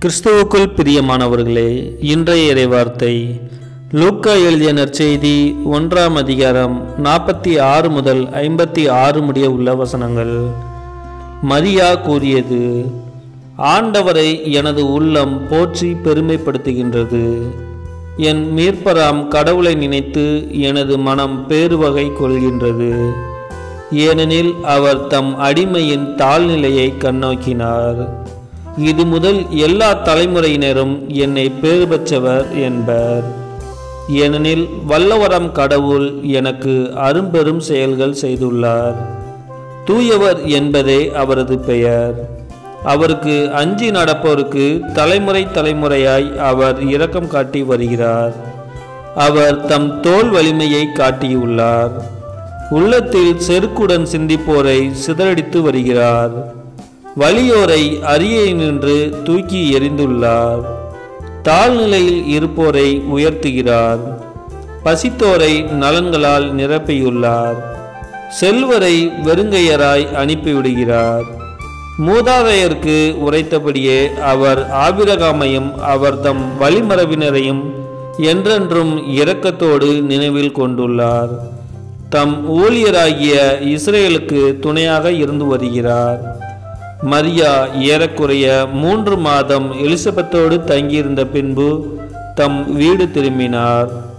கிறிஸ்துவுக்குள் பிரியமானவர்களே இன்றைய இறைவார்த்தை லூக்கா எழுதிய நற்செய்தி ஒன்றாம் அதிகாரம் நாற்பத்தி ஆறு முதல் ஐம்பத்தி ஆறு முடிய உள்ள வசனங்கள் மரியா கூறியது ஆண்டவரை எனது உள்ளம் போற்றி பெருமைப்படுத்துகின்றது என் மீட்பராம் கடவுளை நினைத்து எனது மனம் பேருவகை கொள்கின்றது ஏனெனில் அவர் தம் அடிமையின் தாழ்நிலையை கண்ணோக்கினார் இது முதல் எல்லா தலைமுறையினரும் என்னை பேறு பெற்றவர் என்பர் ஏனெனில் வல்லவரம் கடவுள் எனக்கு அரும்பெரும் செயல்கள் செய்துள்ளார் தூயவர் என்பதே அவரது பெயர் அவருக்கு அஞ்சி நடப்போருக்கு தலைமுறை தலைமுறையாய் அவர் இரக்கம் காட்டி வருகிறார் அவர் தம் தோல் வலிமையை காட்டியுள்ளார் உள்ளத்தில் செருக்குடன் சிந்திப்போரை சிதறடித்து வருகிறார் வலியோரை அரியை நின்று தூக்கி எறிந்துள்ளார் தாழ்நிலையில் இருப்போரை உயர்த்துகிறார் பசித்தோரை நலன்களால் நிரப்பியுள்ளார் செல்வரை வெறுங்கையராய் அனுப்பிவிடுகிறார் மூதாதையருக்கு உரைத்தபடியே அவர் ஆபிரகாமையும் அவர் தம் வழிமரபினரையும் என்றென்றும் இரக்கத்தோடு நினைவில் கொண்டுள்ளார் தம் ஊழியராகிய இஸ்ரேலுக்கு துணையாக இருந்து வருகிறார் மரியா ஏறக்குறைய மூன்று மாதம் எலிசபெத்தோடு தங்கியிருந்த பின்பு தம் வீடு திரும்பினார்